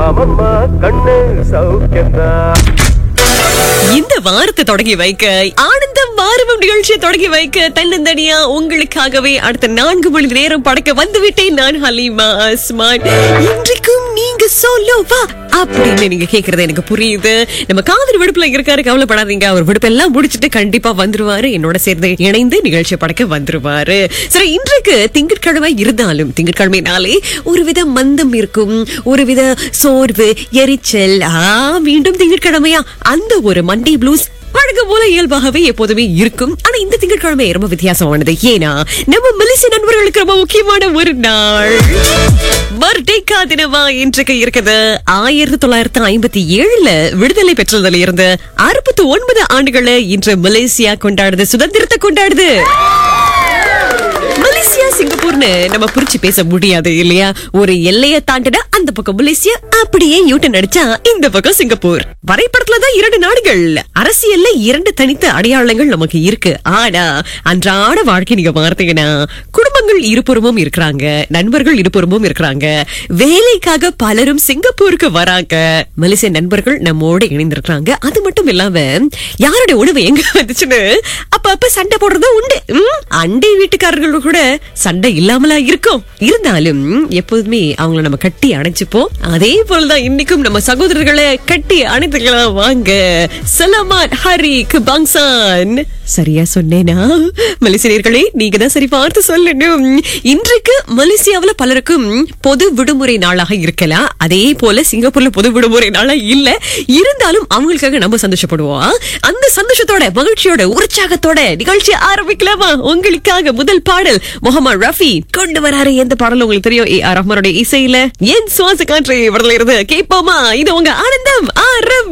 ஆமம்மா கண்ணு சௌக்கியம்தான் இந்த வாரத்தை தொடங்கி வைக்க ஆனந்தம் மாறும் நிகழ்ச்சியை தொடங்கி வைக்க தன்னந்தனியா உங்களுக்காகவே அடுத்த நான்கு மணி நேரம் படைக்க வந்து விட்டேன் நான் ஹலீமா அஸ்மான் இன்றைக்கும் நீங்க சொல்லுவா அப்படின்னு நீங்க கேக்குறது எனக்கு புரியுது நம்ம காதல் விடுப்புல இருக்காரு கவலைப்படாதீங்க அவர் விடுப்பெல்லாம் முடிச்சிட்டு கண்டிப்பா வந்துருவாரு என்னோட சேர்ந்து இணைந்து நிகழ்ச்சி படைக்க வந்துருவாரு சரி இன்றைக்கு திங்கட்கிழமை இருந்தாலும் திங்கட்கிழமைனாலே ஒருவித மந்தம் இருக்கும் ஒருவித சோர்வு எரிச்சல் ஆ மீண்டும் திங்கட்கிழமையா அந்த ஒரு மண்டே ப்ளூஸ் வழக்கம் போல இயல்பாகவே எப்போதுமே இருக்கும் ஆனா இந்த திங்கட்கிழமை ரொம்ப வித்தியாசமானது ஏன்னா நம்ம மலேசிய நண்பர்களுக்கு ரொம்ப முக்கியமான ஒரு நாள் மர்டேக்கா தினமா இன்றைக்கு இருக்குது ஆயிரத்தி தொள்ளாயிரத்தி ஐம்பத்தி ஏழுல விடுதலை பெற்றதுல இருந்து அறுபத்தி ஒன்பது ஆண்டுகளை இன்று மலேசியா கொண்டாடுது சுதந்திரத்தை கொண்டாடுது மலேசியா சிங்கப்பூர்னு நம்ம புரிச்சு பேச முடியாது இல்லையா ஒரு எல்லையை தாண்டினா அந்த பக்கம் மலேசியா அப்படியே யூட்டன் அடிச்சா இந்த பக்கம் சிங்கப்பூர் வரைபடத்துல தான் இரண்டு நாடுகள் அரசியல்ல இரண்டு தனித்த அடையாளங்கள் நமக்கு இருக்கு ஆனா அன்றாட வாழ்க்கை நீங்க பார்த்தீங்கன்னா குடும்பங்கள் இருபுறமும் இருக்கிறாங்க நண்பர்கள் இருபுறமும் இருக்கிறாங்க வேலைக்காக பலரும் சிங்கப்பூருக்கு வராங்க மலேசிய நண்பர்கள் நம்மோட இணைந்திருக்கிறாங்க அது மட்டும் இல்லாம யாருடைய உணவு எங்க வந்துச்சுன்னு அப்ப அப்ப சண்டை போடுறதா உண்டு ம், அண்டை வீட்டுக்காரர்கள் கூட சண்டை இல்லாமலா இருக்கும் இருந்தாலும் எப்போதுமே அவங்கள நம்ம கட்டி அணைச்சுப்போம் அதே போலதான் இன்னைக்கும் நம்ம சகோதரர்களை கட்டி அணைத்துக்கலாம் வாங்க சலமான் ஹரி குபாங்சான் சரியா சொன்னேனா மலேசியர்களே நீங்க தான் சரி பார்த்து சொல்லணும் இன்றைக்கு மலேசியாவுல பலருக்கும் பொது விடுமுறை நாளாக இருக்கலாம் அதே போல சிங்கப்பூர்ல பொது விடுமுறை நாளா இல்ல இருந்தாலும் அவங்களுக்காக நம்ம சந்தோஷப்படுவோம் அந்த சந்தோஷத்தோட மகிழ்ச்சியோட உற்சாகத்தோட நிகழ்ச்சி ஆரம்பிக்கலாமா உங்களுக்காக முதல் பாடல் முகமது ரஃபி கொண்டு வராரு எந்த பாடல் உங்களுக்கு தெரியும் ஏ ஆர் ரஹ்மானுடைய இசையில என் சுவாச காற்றை வரல இருந்து கேட்போமா இது உங்க ஆனந்தம்